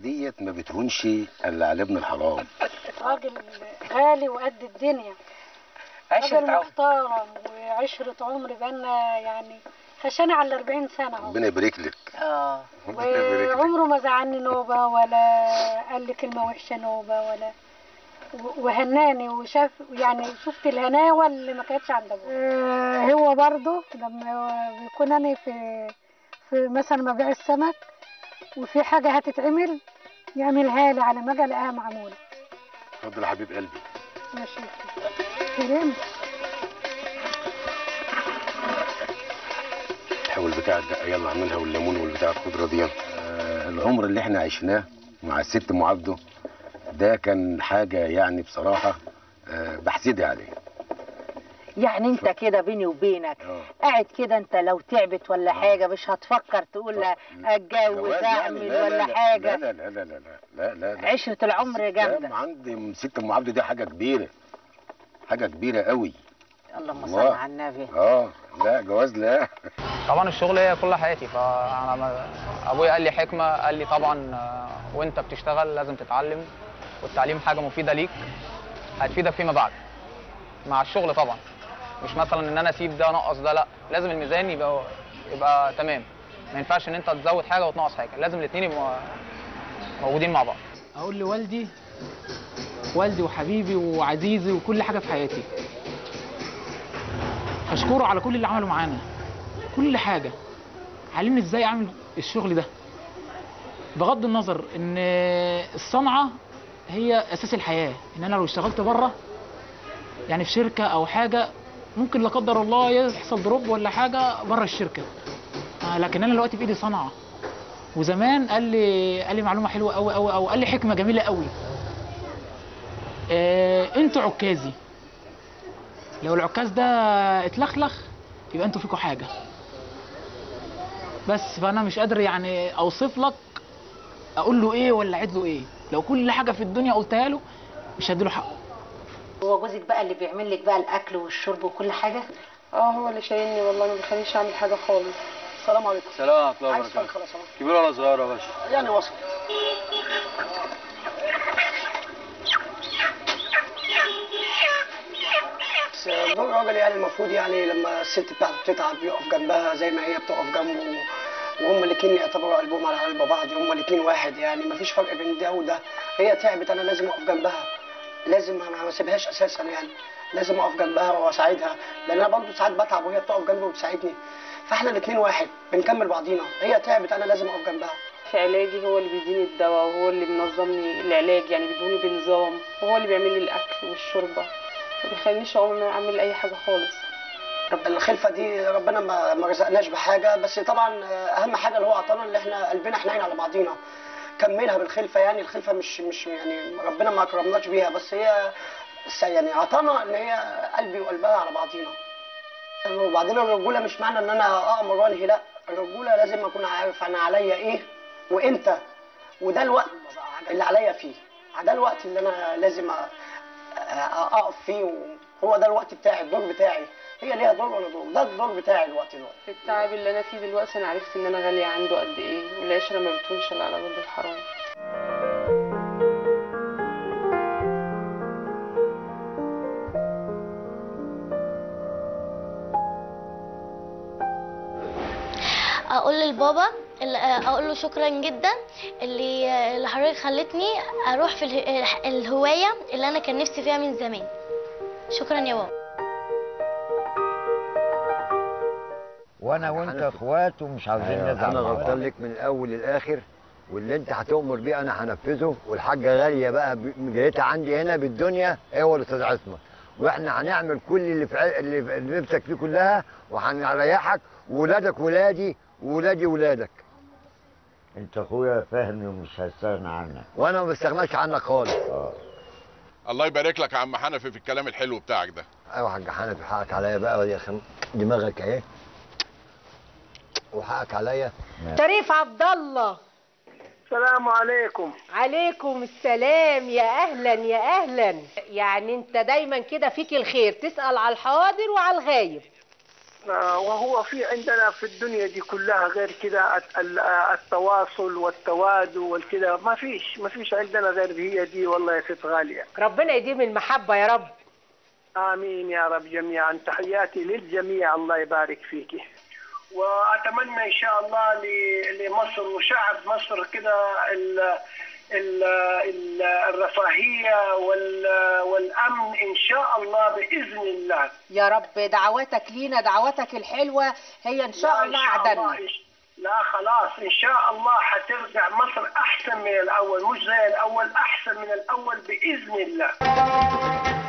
ديت ما بتهونش الا على ابن الحرام راجل غالي وقد الدنيا عشرة راجل عمر محترم وعشرة عمر بقالنا يعني خشاني على 40 سنة اهو ربنا يبارك لك اه ربنا يبارك لك وعمره ما زعلني نوبة ولا قال لي كلمة وحشة نوبة ولا و- وهناني وشاف يعني شفت الهناوة اللي ما كانتش عند ابوه هو برضه لما بيكون انا في في مثلا مبيع السمك وفي حاجة هتتعمل يعملها لي على ما اجي الاقيها معمولة اتفضل يا حبيب قلبي ماشي كريم الحول بتاع الدقه يلا اعملها والليمون والبتاع الخضره دي آه العمر اللي احنا عشناه مع الست ام عبده ده كان حاجه يعني بصراحه آه بحسدها عليه يعني انت كده بيني وبينك اه قاعد كده انت لو تعبت ولا حاجه مش هتفكر تقول لا اتجوز جواز يعني اعمل لا لا ولا لا حاجه لا لا لا لا لا لا لا لا عشره العمر جامده لا عندي ست ام عبده دي حاجه كبيره حاجه كبيره قوي اللهم الله. صل على النبي اه لا جواز لا طبعا الشغل هي كل حياتي فانا ما- ابويا قال لي حكمه قال لي طبعا آه، وانت بتشتغل لازم تتعلم والتعليم حاجه مفيده ليك هتفيدك فيما بعد مع الشغل طبعا مش مثلا ان انا اسيب ده انقص ده لا لازم الميزان يبقى يبقى تمام ما ينفعش ان انت تزود حاجه وتنقص حاجه لازم الاثنين يبقوا موجودين مع بعض اقول لوالدي والدي وحبيبي وعزيزي وكل حاجه في حياتي اشكره على كل اللي عمله معانا كل حاجه علمني ازاي اعمل الشغل ده بغض النظر ان الصنعه هي اساس الحياه ان انا لو اشتغلت بره يعني في شركه او حاجه ممكن لا قدر الله يحصل دروب ولا حاجه بره الشركه آه، لكن انا دلوقتي في ايدي صنعه وزمان قال لي قال لي معلومه حلوه قوي قوي قوي قال لي حكمه جميله قوي آه انتوا عكازي لو العكاز ده اتلخلخ يبقى انتوا فيكوا حاجه بس فانا مش قادر يعني اوصف لك اقول له ايه ولا اعيد له ايه لو كل حاجه في الدنيا قلتها له مش هديله حقه هو جوزك بقى اللي بيعمل لك بقى الاكل والشرب وكل حاجه اه هو اللي شايلني والله ما بيخلينيش اعمل حاجه خالص السلام عليكم سلام ورحمة الله عايز وبركاته فرخه لو سمحت كبيرة ولا صغيرة يا باشا؟ يعني وصل بس دور الراجل يعني المفروض يعني لما الست بتاعته بتتعب يقف جنبها زي ما هي بتقف جنبه وهما الاتنين يعتبروا قلبهم على قلب بعض هما الاتنين واحد يعني مفيش فرق بين ده وده هي تعبت انا لازم اقف جنبها لازم انا ما اسيبهاش اساسا يعني لازم اقف جنبها واساعدها لان انا برضه ساعات بتعب وهي بتقف جنبي وبتساعدني فاحنا الاتنين واحد بنكمل بعضينا هي تعبت انا لازم اقف جنبها في علاجي هو اللي بيديني الدواء وهو اللي بينظم لي العلاج يعني بيدوني بنظام وهو اللي بيعمل لي الاكل والشوربه ما بيخلينيش اقوم اعمل اي حاجه خالص الخلفه دي ربنا ما ما رزقناش بحاجه بس طبعا اهم حاجه اللي هو عطانا اللي احنا قلبنا حنين على بعضينا كملها بالخلفه يعني الخلفه مش مش يعني ربنا ما اكرمناش بيها بس هي س- يعني عطانا ان هي قلبي وقلبها على بعضينا وبعدين الرجوله مش معنى ان انا امر وانهي لا الرجوله لازم اكون عارف انا عليا ايه وامتى وده الوقت اللي عليا فيه ده الوقت اللي انا لازم أ- أ- اقف فيه وهو ده الوقت بتاعي الدور بتاعي هي ليها دور ولا دور ده الدور بتاعي الوقت دلوقتي في التعب اللي انا فيه دلوقتي انا عرفت ان انا غاليه عنده قد ايه والعشره ما بتهونش الا على ولد الحرام اقول للبابا ال- اقول له شكرا جدا اللي اللي حضرتك خلتني اروح في اله- الهوايه اللي انا كان نفسي فيها من زمان شكرا يا بابا وانا وانت اخوات ومش عاوزين نزعل انا مع بعض. غلطان لك من الاول للاخر واللي انت هتؤمر بيه انا هنفذه والحاجه غاليه بقى ب- جايتها عندي هنا بالدنيا هو الاستاذ عصمت واحنا هنعمل كل اللي في ع- اللي في اللي نفسك فيه كلها وهنريحك وولادك ولادي وولادي ولادك انت اخويا فاهم ومش هستغنى عنك وانا ما بستغناش عنك خالص الله يبارك لك يا عم حنفي في الكلام الحلو بتاعك ده ايوه يا حاج حنفي حقك عليا بقى يا خم دماغك اهي وحقك عليا شريف عبد الله السلام عليكم عليكم السلام يا اهلا يا اهلا يعني انت دايما كده فيك الخير تسال على الحاضر وعلى الغايب آه، وهو في عندنا في الدنيا دي كلها غير كده الت- ال- آه، التواصل والتواد والكده ما فيش ما فيش عندنا غير هي دي والله يا ست غالية ربنا يديم المحبة يا رب آمين يا رب جميعا تحياتي للجميع الله يبارك فيك وأتمنى إن شاء الله ل- لمصر وشعب مصر كده ال- ال- ال- الرفاهية وال- والأمن إن شاء الله بإذن الله يا رب دعواتك لينا دعواتك الحلوة هي إن شاء لا، الله إن عدلنا إن- لا خلاص إن شاء الله حترجع مصر أحسن من الأول مش زي الأول أحسن من الأول بإذن الله